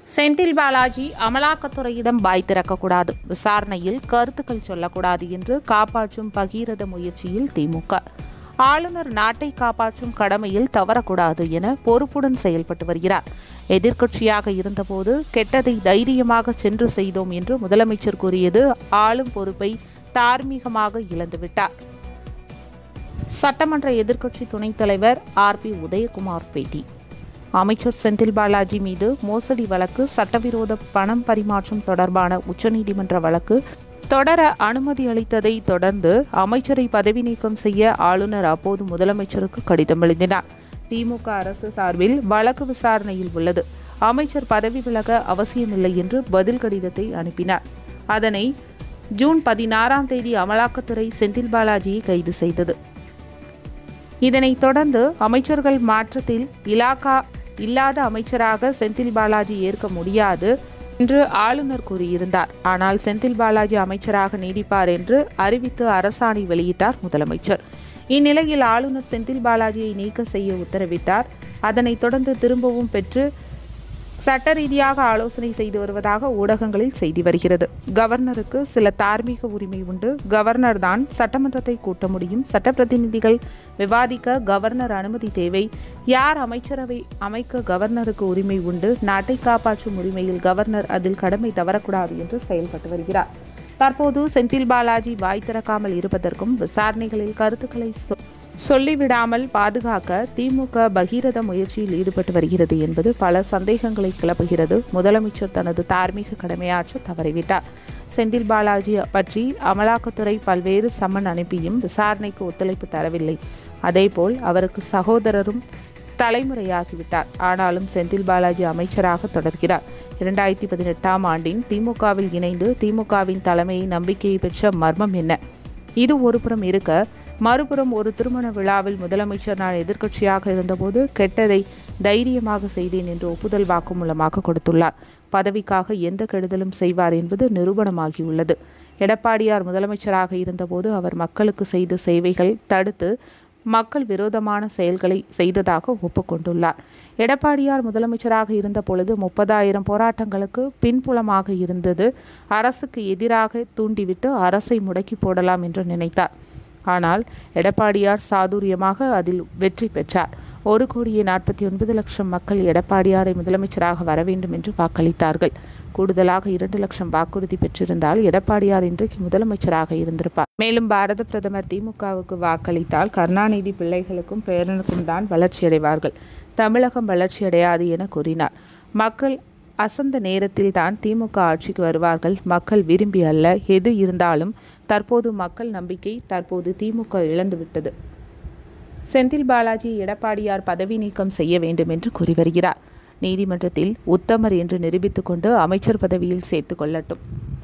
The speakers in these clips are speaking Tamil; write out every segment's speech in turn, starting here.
செந்தில் பாலாஜி அமலாக்கத்துறையிடம் வாய் திறக்கக்கூடாது விசாரணையில் கருத்துக்கள் சொல்லக்கூடாது என்று காப்பாற்றும் பகீரத முயற்சியில் திமுக ஆளுநர் நாட்டை காப்பாற்றும் கடமையில் தவறக்கூடாது என பொறுப்புடன் செயல்பட்டு வருகிறார் எதிர்க்கட்சியாக இருந்தபோது கெட்டதை தைரியமாக சென்று செய்தோம் என்று முதலமைச்சர் கூறியது ஆளும் பொறுப்பை தார்மீகமாக இழந்துவிட்டார் சட்டமன்ற எதிர்க்கட்சி துணைத் தலைவர் ஆர் பி உதயகுமார் பேட்டி அமைச்சர் செந்தில் பாலாஜி மீது மோசடி வழக்கு சட்டவிரோத பணம் பரிமாற்றம் தொடர்பான உச்சநீதிமன்ற வழக்கு தொடர அனுமதி அளித்ததை தொடர்ந்து அமைச்சரை பதவி நீக்கம் செய்ய ஆளுநர் அப்போது முதலமைச்சருக்கு கடிதம் எழுதினார் திமுக அரசு சார்பில் வழக்கு விசாரணையில் உள்ளது அமைச்சர் பதவி விலக அவசியமில்லை என்று பதில் கடிதத்தை அனுப்பினார் அதனை ஜூன் பதினாறாம் தேதி அமலாக்கத்துறை செந்தில் பாலாஜியை கைது செய்தது இதனைத் தொடர்ந்து அமைச்சர்கள் மாற்றத்தில் இலாகா இல்லாத அமைச்சராக செந்தில் பாலாஜி ஏற்க முடியாது என்று ஆளுநர் கூறியிருந்தார் ஆனால் செந்தில் பாலாஜி அமைச்சராக நீடிப்பார் என்று அறிவித்து அரசாணை வெளியிட்டார் முதலமைச்சர் இந்நிலையில் ஆளுநர் செந்தில் பாலாஜியை நீக்க செய்ய உத்தரவிட்டார் அதனைத் தொடர்ந்து திரும்பவும் பெற்று சட்ட ரீதியாக ஆலோசனை செய்து வருவதாக ஊடகங்களில் செய்தி வருகிறது கவர்னருக்கு சில தார்மீக உரிமை உண்டு கவர்னர் தான் சட்டமன்றத்தை கூட்ட முடியும் சட்டப்பிரதிநிதிகள் விவாதிக்க கவர்னர் அனுமதி தேவை யார் அமைச்சரவை அமைக்க கவர்னருக்கு உரிமை உண்டு நாட்டை காப்பாற்றும் உரிமையில் கவர்னர் அதில் கடமை தவறக்கூடாது என்று செயல்பட்டு வருகிறார் தற்போது செந்தில் பாலாஜி வாய் திறக்காமல் இருப்பதற்கும் விசாரணைகளில் கருத்துக்களை சொ- சொல்லிவிடாமல் பாதுகாக்க திமுக பகீரத முயற்சியில் ஈடுபட்டு வருகிறது என்பது பல சந்தேகங்களை கிளப்புகிறது முதலமைச்சர் தனது தார்மீக கடமையாற்ற தவறிவிட்டார் செந்தில் பாலாஜி பற்றி அமலாக்கத்துறை பல்வேறு சம்மன் அனுப்பியும் விசாரணைக்கு ஒத்துழைப்பு தரவில்லை அதேபோல் அவருக்கு சகோதரரும் தலைமுறையாகிவிட்டார் ஆனாலும் செந்தில் பாலாஜி அமைச்சராக தொடர்கிறார் இரண்டாயிரத்தி பதினெட்டாம் ஆண்டின் திமுகவில் இணைந்து திமுகவின் தலைமையை நம்பிக்கையை பெற்ற மர்மம் என்ன இது ஒருபுறம் இருக்க மறுபுறம் ஒரு திருமண விழாவில் முதலமைச்சர் நான் எதிர்க்கட்சியாக இருந்தபோது கெட்டதை தைரியமாக செய்தேன் என்று ஒப்புதல் வாக்குமூலமாக கொடுத்துள்ளார் பதவிக்காக எந்த கெடுதலும் செய்வார் என்பது நிரூபணமாகியுள்ளது எடப்பாடியார் முதலமைச்சராக இருந்தபோது அவர் மக்களுக்கு செய்த சேவைகள் தடுத்து மக்கள் விரோதமான செயல்களை செய்ததாக ஒப்புக்கொண்டுள்ளார் எடப்பாடியார் முதலமைச்சராக இருந்த பொழுது முப்பதாயிரம் போராட்டங்களுக்கு பின்புலமாக இருந்தது அரசுக்கு எதிராக தூண்டிவிட்டு அரசை முடக்கி போடலாம் என்று நினைத்தார் ஆனால் எடப்பாடியார் சாதுரியமாக அதில் வெற்றி பெற்றார் ஒரு கோடியே நாற்பத்தி ஒன்பது லட்சம் மக்கள் எடப்பாடியாரை முதலமைச்சராக வர வேண்டும் என்று வாக்களித்தார்கள் கூடுதலாக இரண்டு லட்சம் வாக்குறுதி பெற்றிருந்தால் எடப்பாடியார் இன்றைக்கு முதலமைச்சராக இருந்திருப்பார் மேலும் பாரத பிரதமர் திமுகவுக்கு வாக்களித்தால் கருணாநிதி பிள்ளைகளுக்கும் பேரனுக்கும் தான் வளர்ச்சியடைவார்கள் தமிழகம் வளர்ச்சியடையாது என கூறினார் மக்கள் அசந்த நேரத்தில் தான் திமுக ஆட்சிக்கு வருவார்கள் மக்கள் விரும்பி அல்ல எது இருந்தாலும் தற்போது மக்கள் நம்பிக்கை தற்போது திமுக இழந்துவிட்டது செந்தில் பாலாஜி எடப்பாடியார் பதவி நீக்கம் செய்ய வேண்டும் என்று கூறி வருகிறார் நீதிமன்றத்தில் உத்தமர் என்று நிரூபித்துக் கொண்டு அமைச்சர் பதவியில் சேர்த்துக் கொள்ளட்டும்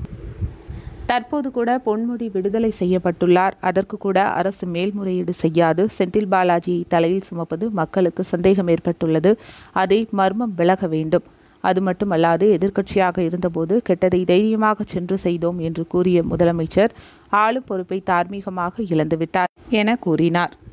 தற்போது கூட பொன்முடி விடுதலை செய்யப்பட்டுள்ளார் அதற்கு கூட அரசு மேல்முறையீடு செய்யாது செந்தில் பாலாஜியை தலையில் சுமப்பது மக்களுக்கு சந்தேகம் ஏற்பட்டுள்ளது அதை மர்மம் விலக வேண்டும் அது மட்டுமல்லாது எதிர்க்கட்சியாக இருந்தபோது கெட்டதை தைரியமாக சென்று செய்தோம் என்று கூறிய முதலமைச்சர் ஆளும் பொறுப்பை தார்மீகமாக இழந்துவிட்டார் என கூறினார்